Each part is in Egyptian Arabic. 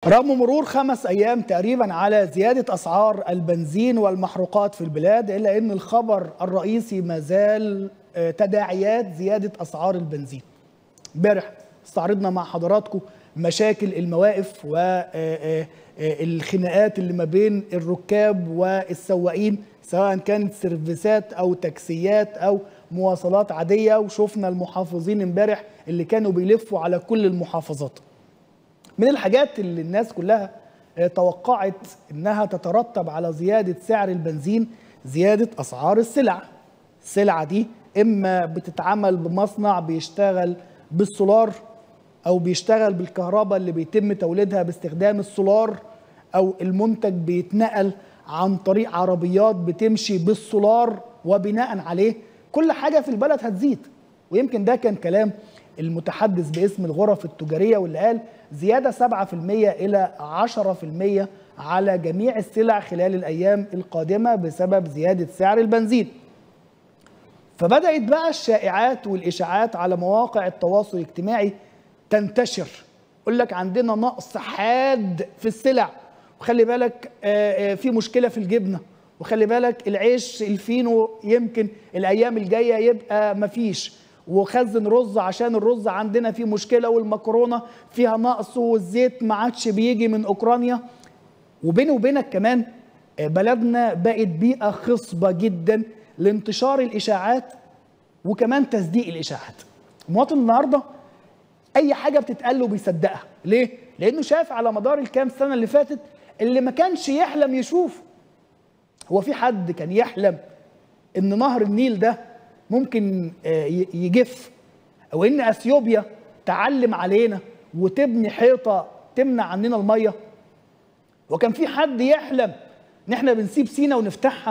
رغم مرور خمس أيام تقريبا على زيادة أسعار البنزين والمحروقات في البلاد إلا أن الخبر الرئيسي ما زال تداعيات زيادة أسعار البنزين امبارح استعرضنا مع حضراتكم مشاكل المواقف والخناقات اللي ما بين الركاب والسواقين سواء كانت سيرفيسات أو تاكسيات أو مواصلات عادية وشفنا المحافظين امبارح اللي كانوا بيلفوا على كل المحافظات من الحاجات اللي الناس كلها توقعت انها تترتب على زياده سعر البنزين زياده اسعار السلع السلعه دي اما بتتعمل بمصنع بيشتغل بالسولار او بيشتغل بالكهرباء اللي بيتم توليدها باستخدام السولار او المنتج بيتنقل عن طريق عربيات بتمشي بالسولار وبناء عليه كل حاجه في البلد هتزيد ويمكن ده كان كلام المتحدث باسم الغرف التجارية واللي قال زيادة 7% إلى 10% على جميع السلع خلال الأيام القادمة بسبب زيادة سعر البنزين فبدأت بقى الشائعات والإشاعات على مواقع التواصل الاجتماعي تنتشر يقول لك عندنا نقص حاد في السلع وخلي بالك في مشكلة في الجبنة وخلي بالك العيش الفينو يمكن الأيام الجاية يبقى مفيش وخزن رز عشان الرز عندنا فيه مشكله والمكرونه فيها نقص والزيت ما عادش بيجي من اوكرانيا وبيني وبينك كمان بلدنا بقت بيئه خصبه جدا لانتشار الاشاعات وكمان تصديق الاشاعات المواطن النهارده اي حاجه بتتقال له بيصدقها ليه لانه شاف على مدار الكام سنه اللي فاتت اللي ما كانش يحلم يشوف هو في حد كان يحلم ان نهر النيل ده ممكن يجف او ان اثيوبيا تعلم علينا وتبني حيطه تمنع عننا الميه وكان في حد يحلم ان احنا بنسيب سينا ونفتحها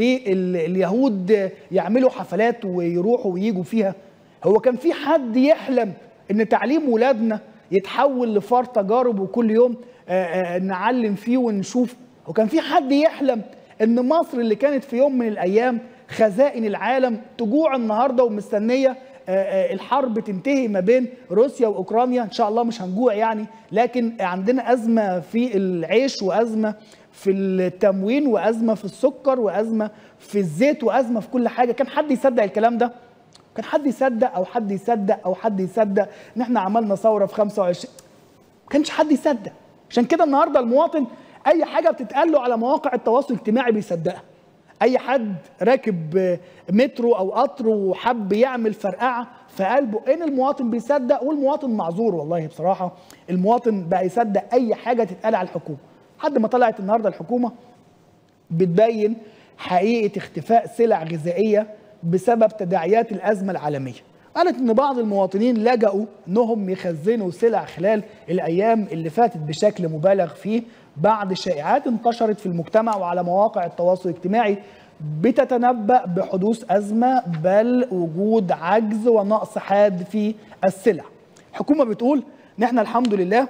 لليهود يعملوا حفلات ويروحوا ويجوا فيها هو كان في حد يحلم ان تعليم ولادنا يتحول لفار تجارب وكل يوم نعلم فيه ونشوف وكان في حد يحلم ان مصر اللي كانت في يوم من الايام خزائن العالم تجوع النهارده ومستنيه الحرب تنتهي ما بين روسيا واوكرانيا ان شاء الله مش هنجوع يعني لكن عندنا ازمه في العيش وازمه في التموين وازمه في السكر وازمه في الزيت وازمه في كل حاجه كان حد يصدق الكلام ده كان حد يصدق او حد يصدق او حد يصدق ان احنا عملنا ثوره في 25 ما كانش حد يصدق عشان كده النهارده المواطن اي حاجه بتتقال له على مواقع التواصل الاجتماعي بيصدقها اي حد راكب مترو او قطر وحب يعمل فرقعه في قلبه ان المواطن بيصدق والمواطن معذور والله بصراحه المواطن بقى يصدق اي حاجه تتقال على الحكومه لحد ما طلعت النهارده الحكومه بتبين حقيقه اختفاء سلع غذائيه بسبب تداعيات الازمه العالميه قالت ان بعض المواطنين لجأوا انهم يخزنوا سلع خلال الايام اللي فاتت بشكل مبالغ فيه بعد شائعات انتشرت في المجتمع وعلى مواقع التواصل الاجتماعي بتتنبأ بحدوث أزمة بل وجود عجز ونقص حاد في السلع الحكومة بتقول ان احنا الحمد لله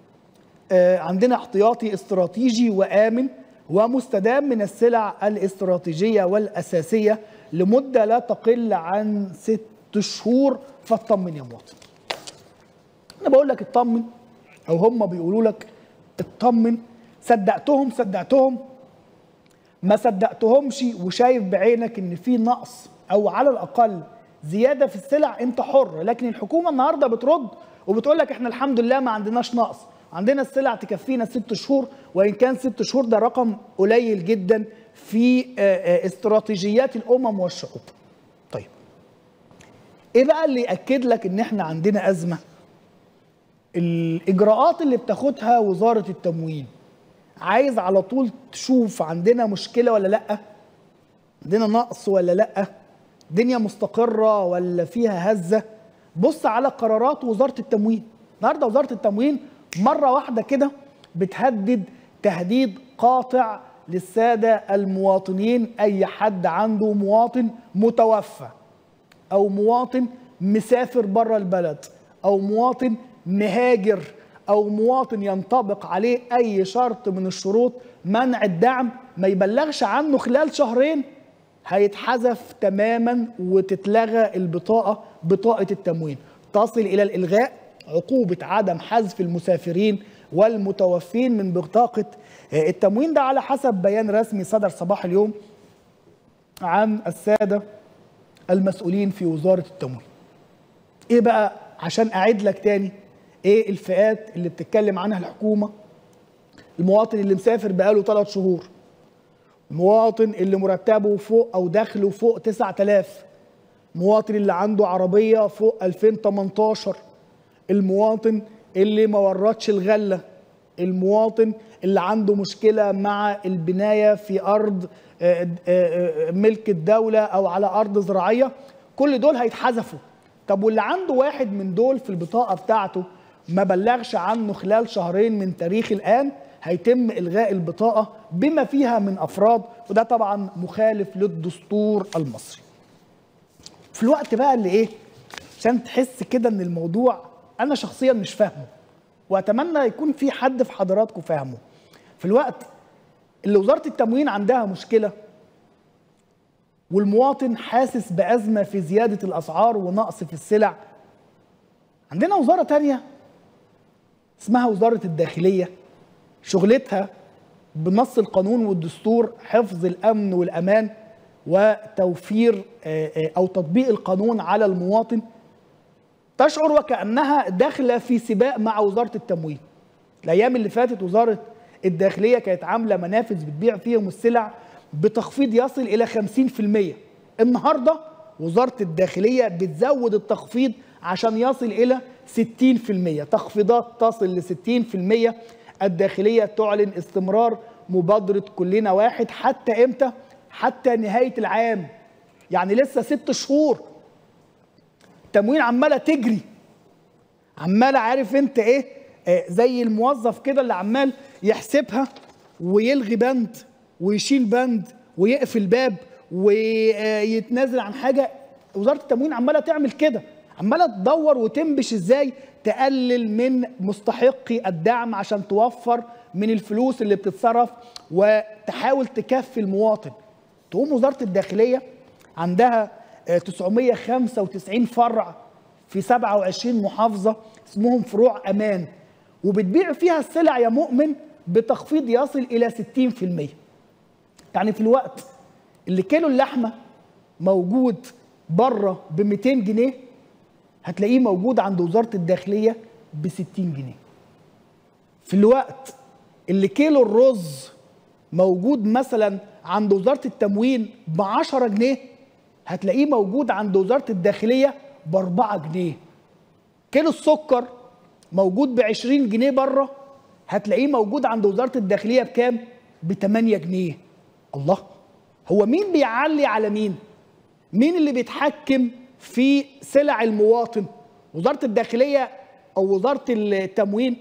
عندنا احتياطي استراتيجي وآمن ومستدام من السلع الاستراتيجية والأساسية لمدة لا تقل عن ست شهور فاطمن يا مواطن أنا بقول لك اطمن أو هم بيقولوا لك اطمن صدقتهم صدقتهم ما صدقتهمش وشايف بعينك ان في نقص او على الاقل زياده في السلع انت حر لكن الحكومه النهارده بترد وبتقول لك احنا الحمد لله ما عندناش نقص عندنا السلع تكفينا ست شهور وان كان ست شهور ده رقم قليل جدا في استراتيجيات الامم والشعوب طيب ايه بقى اللي ياكد لك ان احنا عندنا ازمه الاجراءات اللي بتاخدها وزاره التموين عايز على طول تشوف عندنا مشكله ولا لا عندنا نقص ولا لا الدنيا مستقره ولا فيها هزه بص على قرارات وزاره التموين النهارده وزاره التموين مره واحده كده بتهدد تهديد قاطع للساده المواطنين اي حد عنده مواطن متوفى او مواطن مسافر بره البلد او مواطن مهاجر او مواطن ينطبق عليه اي شرط من الشروط منع الدعم ما يبلغش عنه خلال شهرين هيتحذف تماما وتتلغى البطاقه بطاقه التموين تصل الى الالغاء عقوبه عدم حذف المسافرين والمتوفين من بطاقة التموين ده على حسب بيان رسمي صدر صباح اليوم عن السادة المسؤولين في وزارة التموين ايه بقى عشان اعيد لك تاني ايه الفئات اللي بتتكلم عنها الحكومة المواطن اللي مسافر بقاله ثلاث شهور المواطن اللي مرتبه فوق او دخله فوق 9000 المواطن اللي عنده عربية فوق 2018 المواطن اللي ما وردش الغلة المواطن اللي عنده مشكلة مع البناية في أرض ملك الدولة أو على أرض زراعية كل دول هيتحذفوا طب واللي عنده واحد من دول في البطاقة بتاعته ما بلغش عنه خلال شهرين من تاريخ الآن هيتم إلغاء البطاقة بما فيها من أفراد وده طبعا مخالف للدستور المصري في الوقت بقى اللي إيه عشان تحس كده إن الموضوع أنا شخصيا مش فاهمه وأتمنى يكون في حد في حضراتكم فاهمه في الوقت اللي وزارة التموين عندها مشكلة والمواطن حاسس بأزمة في زيادة الأسعار ونقص في السلع عندنا وزارة تانية اسمها وزارة الداخلية شغلتها بنص القانون والدستور حفظ الأمن والأمان وتوفير أو تطبيق القانون على المواطن تشعر وكأنها داخلة في سباق مع وزارة التموين الأيام اللي فاتت وزارة الداخلية كانت عاملة منافذ بتبيع فيهم السلع بتخفيض يصل إلى 50% النهاردة وزارة الداخلية بتزود التخفيض عشان يصل إلى 60% تخفيضات تصل ل 60% الداخلية تعلن استمرار مبادرة كلنا واحد حتى إمتى؟ حتى نهاية العام يعني لسه ست شهور التموين عمالة تجري عمالة عارف انت ايه آه زي الموظف كده اللي عمال يحسبها ويلغي بند ويشيل بند ويقفل باب ويتنازل عن حاجة وزارة التموين عمالة تعمل كده عمالة تدور وتنبش ازاي تقلل من مستحقي الدعم عشان توفر من الفلوس اللي بتتصرف وتحاول تكفي المواطن تقوم وزارة الداخلية عندها 995 فرع في 27 محافظة اسمهم فروع أمان وبتبيع فيها السلع يا مؤمن بتخفيض يصل إلى 60% يعني في الوقت اللي كيلو اللحمة موجود بره ب 200 جنيه هتلاقيه موجود عند وزارة الداخلية ب 60 جنيه في الوقت اللي كيلو الرز موجود مثلا عند وزارة التموين ب 10 جنيه هتلاقيه موجود عند وزارة الداخلية ب 4 جنيه كيلو السكر موجود ب 20 جنيه بره هتلاقيه موجود عند وزارة الداخلية بكام؟ ب 8 جنيه الله هو مين بيعلي على مين؟ مين اللي بيتحكم في سلع المواطن؟ وزارة الداخلية أو وزارة التموين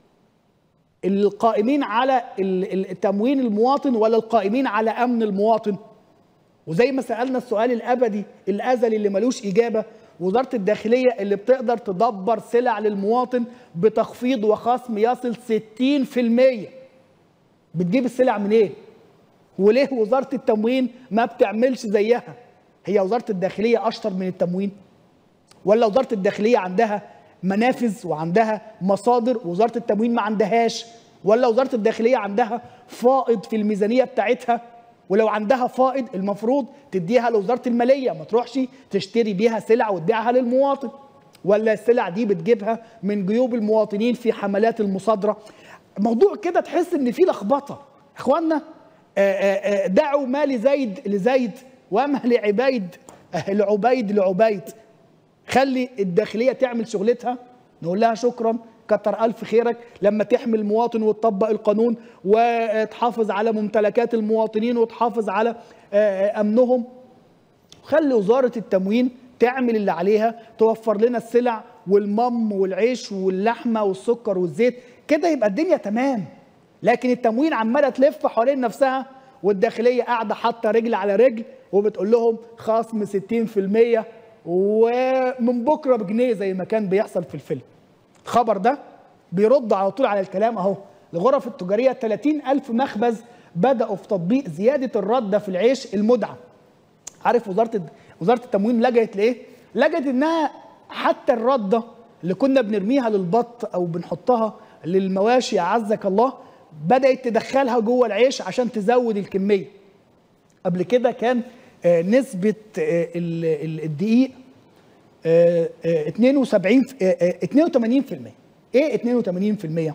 القائمين على التموين المواطن ولا القائمين على أمن المواطن؟ وزي ما سالنا السؤال الابدي الازلي اللي ملوش اجابه وزاره الداخليه اللي بتقدر تدبر سلع للمواطن بتخفيض وخصم يصل 60% بتجيب السلع منين؟ إيه؟ وليه وزاره التموين ما بتعملش زيها؟ هي وزاره الداخليه اشطر من التموين؟ ولا وزاره الداخليه عندها منافذ وعندها مصادر وزاره التموين ما عندهاش؟ ولا وزاره الداخليه عندها فائض في الميزانيه بتاعتها ولو عندها فائض المفروض تديها لوزاره الماليه ما تروحش تشتري بيها سلع وتبيعها للمواطن ولا السلع دي بتجيبها من جيوب المواطنين في حملات المصادره موضوع كده تحس ان في لخبطه اخوانا دعوا ما لزيد لزيد وما لعبيد لعبيد لعبيد خلي الداخليه تعمل شغلتها نقول لها شكرا كتر ألف خيرك لما تحمي المواطن وتطبق القانون وتحافظ على ممتلكات المواطنين وتحافظ على أمنهم خلي وزارة التموين تعمل اللي عليها توفر لنا السلع والمم والعيش واللحمة والسكر والزيت كده يبقى الدنيا تمام لكن التموين عمالة تلف حوالين نفسها والداخلية قاعدة حاطة رجل على رجل وبتقول لهم خصم 60% ومن بكرة بجنيه زي ما كان بيحصل في الفيلم الخبر ده بيرد على طول على الكلام اهو الغرف التجاريه 30 ألف مخبز بدأوا في تطبيق زيادة الردة في العيش المدعم عارف وزارة وزارة التموين لجأت لإيه؟ لجأت إنها حتى الردة اللي كنا بنرميها للبط أو بنحطها للمواشي اعزك الله بدات تدخلها جوه العيش عشان تزود الكميه قبل كده كان آه، نسبه آه، ال- ال- الدقيق آه، آه، 72 آه، آه، 82% ايه 82%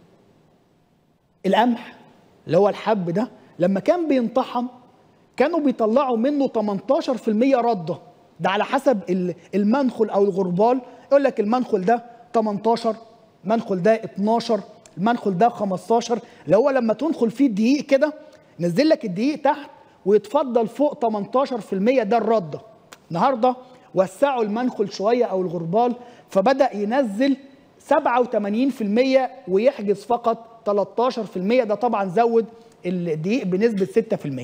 القمح اللي هو الحب ده لما كان بينطحن كانوا بيطلعوا منه 18% رده ده على حسب ال- المنخل او الغربال يقول لك المنخل ده 18 المنخل ده 12 المنخل ده 15 اللي هو لما تنخل فيه الدقيق كده نزل لك الدقيق تحت ويتفضل فوق 18% ده الرده النهارده وسعوا المنخل شويه او الغربال فبدا ينزل 87% ويحجز فقط 13% ده طبعا زود الدقيق بنسبه 6%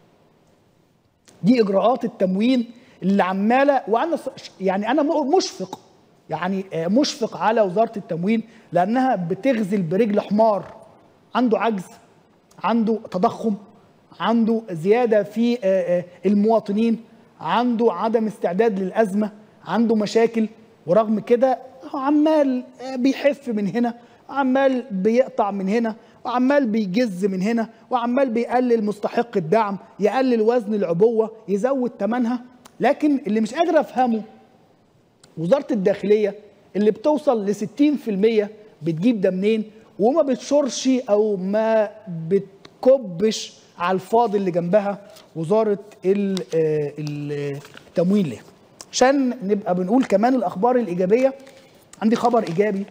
دي اجراءات التموين اللي عماله وانا ص- يعني انا م- مشفق يعني آه، مشفق على وزاره التموين لانها بتغزل برجل حمار عنده عجز عنده تضخم عنده زياده في آه، آه، المواطنين عنده عدم استعداد للازمه عنده مشاكل ورغم كده هو عمال آه، بيحف من هنا عمال بيقطع من هنا وعمال بيجز من هنا وعمال بيقلل مستحق الدعم يقلل وزن العبوه يزود ثمنها لكن اللي مش قادر افهمه وزاره الداخليه اللي بتوصل ل 60% بتجيب ده منين وما بتشرش او ما بتكبش على الفاضي اللي جنبها وزاره ال- آه، ال- التموين ليه عشان نبقى بنقول كمان الاخبار الايجابيه عندي خبر ايجابي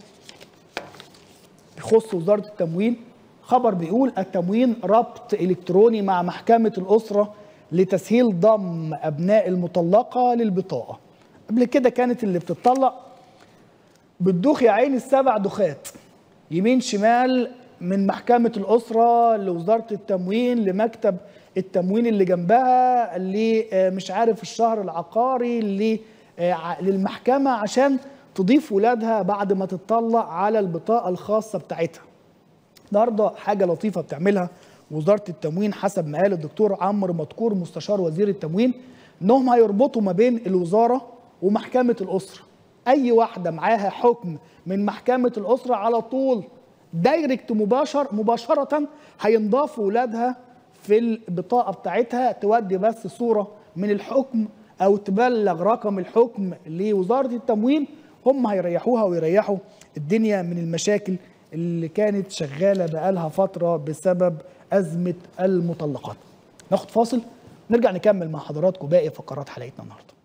يخص وزاره التموين خبر بيقول التموين ربط الكتروني مع محكمه الاسره لتسهيل ضم ابناء المطلقه للبطاقه قبل كده كانت اللي بتطلق بتدوخ يا عيني السبع دخات يمين شمال من محكمة الأسرة لوزارة التموين لمكتب التموين اللي جنبها اللي آه، مش عارف الشهر العقاري اللي آه، ع- للمحكمة عشان تضيف ولادها بعد ما تطلق على البطاقة الخاصة بتاعتها النهارده حاجه لطيفه بتعملها وزاره التموين حسب ما قال الدكتور عمرو مدكور مستشار وزير التموين انهم هيربطوا ما بين الوزاره ومحكمه الاسره اي واحده معاها حكم من محكمه الاسره على طول دايركت مباشر مباشره هينضاف ولادها في البطاقه بتاعتها تودي بس صوره من الحكم او تبلغ رقم الحكم لوزاره التموين هم هيريحوها ويريحوا الدنيا من المشاكل اللي كانت شغاله بقالها فتره بسبب ازمه المطلقات. ناخد فاصل نرجع نكمل مع حضراتكم باقي فقرات حلقتنا النهارده.